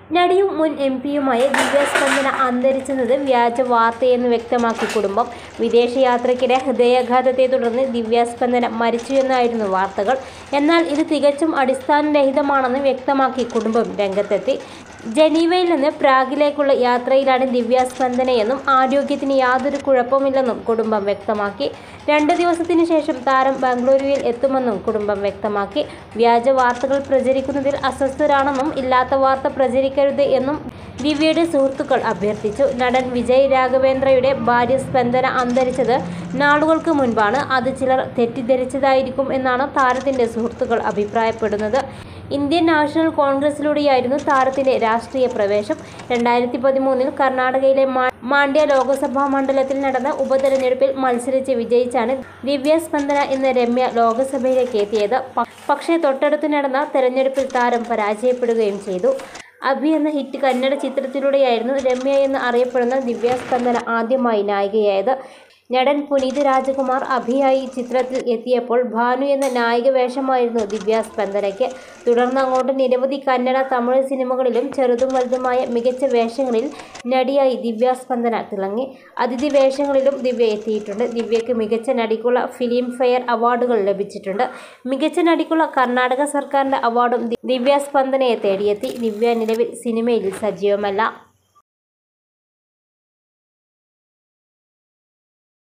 നടിയും മുൻ എം പിയുമായ ദിവ്യസ്പന്ദന അന്തരിച്ചത് വ്യാജ വാർത്തയെന്ന് വ്യക്തമാക്കി കുടുംബം വിദേശയാത്രയ്ക്കിടെ ഹൃദയാഘാതത്തെ തുടർന്ന് ദിവ്യസ്പന്ദന മരിച്ചുവെന്നായിരുന്നു വാർത്തകൾ എന്നാൽ ഇത് തികച്ചും അടിസ്ഥാനരഹിതമാണെന്ന് വ്യക്തമാക്കി കുടുംബം രംഗത്തെത്തി ജനീവയിൽ നിന്ന് പ്രാഗിലേക്കുള്ള യാത്രയിലാണ് ദിവ്യസ്പന്ദനയെന്നും ആരോഗ്യത്തിന് യാതൊരു കുഴപ്പമില്ലെന്നും കുടുംബം വ്യക്തമാക്കി രണ്ട് ദിവസത്തിനു ശേഷം താരം ബാംഗ്ലൂരുവിൽ എത്തുമെന്നും കുടുംബം വ്യക്തമാക്കി വ്യാജ വാർത്തകൾ പ്രചരിക്കുന്നതിൽ അസ്വസ്ഥരാണെന്നും ഇല്ലാത്ത വാർത്ത പ്രചരിക്കരുത് എന്നും ദിവ്യയുടെ സുഹൃത്തുക്കൾ അഭ്യർത്ഥിച്ചു നടൻ വിജയ് രാഘവേന്ദ്രയുടെ ഭാര്യ സ്പന്ദന അന്തരിച്ചത് നാളുകൾക്ക് മുൻപാണ് അത് ചിലർ തെറ്റിദ്ധരിച്ചതായിരിക്കും എന്നാണ് താരത്തിന്റെ സുഹൃത്തുക്കൾ അഭിപ്രായപ്പെടുന്നത് ഇന്ത്യൻ നാഷണൽ കോൺഗ്രസിലൂടെയായിരുന്നു താരത്തിന്റെ രാഷ്ട്രീയ പ്രവേശം രണ്ടായിരത്തി പതിമൂന്നിൽ കർണാടകയിലെ മാ- മാണ്ഡ്യ ലോക്സഭാ മണ്ഡലത്തിൽ നടന്ന ഉപതെരഞ്ഞെടുപ്പിൽ മത്സരിച്ച് വിജയിച്ചാണ് ദിവ്യ സ്പന്ദന എന്ന രമ്യ ലോക്സഭയിലേക്ക് എത്തിയത് പ- പക്ഷേ തൊട്ടടുത്ത് നടന്ന തെരഞ്ഞെടുപ്പിൽ താരം പരാജയപ്പെടുകയും ചെയ്തു അഭി എന്ന ഹിറ്റ് കന്നഡ ചിത്രത്തിലൂടെയായിരുന്നു രമ്യ എന്ന് അറിയപ്പെടുന്ന ദിവ്യ സ്പന്ദന ആദ്യമായി നായികയായത് നടൻ പുനീത് രാജകുമാർ അഭിയായി ചിത്രത്തിൽ എത്തിയപ്പോൾ ഭാനു എന്ന നായിക വേഷമായിരുന്നു ദിവ്യ സ്പന്ദനയ്ക്ക് തുടർന്ന് അങ്ങോട്ട് നിരവധി കന്നഡ തമിഴ് സിനിമകളിലും ചെറുതും വലുതുമായ മികച്ച വേഷങ്ങളിൽ നടിയായി ദിവ്യ സ്പന്ദന തിളങ്ങി അതിഥി വേഷങ്ങളിലും ദിവ്യ എത്തിയിട്ടുണ്ട് ദിവ്യയ്ക്ക് മികച്ച നടിക്കുള്ള ഫിലിം ഫെയർ അവാർഡുകൾ ലഭിച്ചിട്ടുണ്ട് മികച്ച നടിക്കുള്ള കർണാടക സർക്കാരിൻ്റെ അവാർഡും ദിവ്യ സ്പന്ദനയെ തേടിയെത്തി ദിവ്യ നിലവിൽ സിനിമയിൽ സജീവമല്ല